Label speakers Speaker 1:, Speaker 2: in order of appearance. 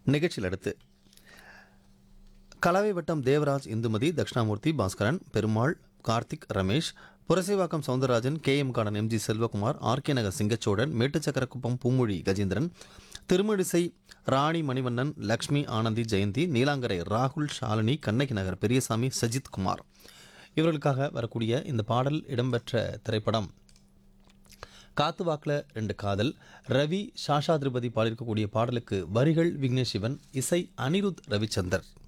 Speaker 1: நிகழ்ச்சியில் அடுத்து கலவை வட்டம் Devaraj Indumathi Dakshinamurthy Baskaran Perumal Karthik Ramesh Purasaivakkam Soundararajan K M garden MG Selvakumar RK Nagar Singacholan Mettuchakkarakuppam Poomozhi Gajendran Thirumazhisai Rani Manivannan Lakshmi Anandhi Jayanthi Neelankarai ராகுல் ஷாலினி கண்ணகி நகர் பெரியசாமி சஜித் குமார் இவர்களுக்காக வரக்கூடிய இந்த பாடல் இடம்பெற்ற திரைப்படம் காத்து வாக்கில் ரெண்டு காதல் ரவி சாஷா திருபதி பாடியிருக்கக்கூடிய பாடலுக்கு வரிகள் விக்னேஷ் சிவன் இசை அனிருத் ரவிச்சந்தர்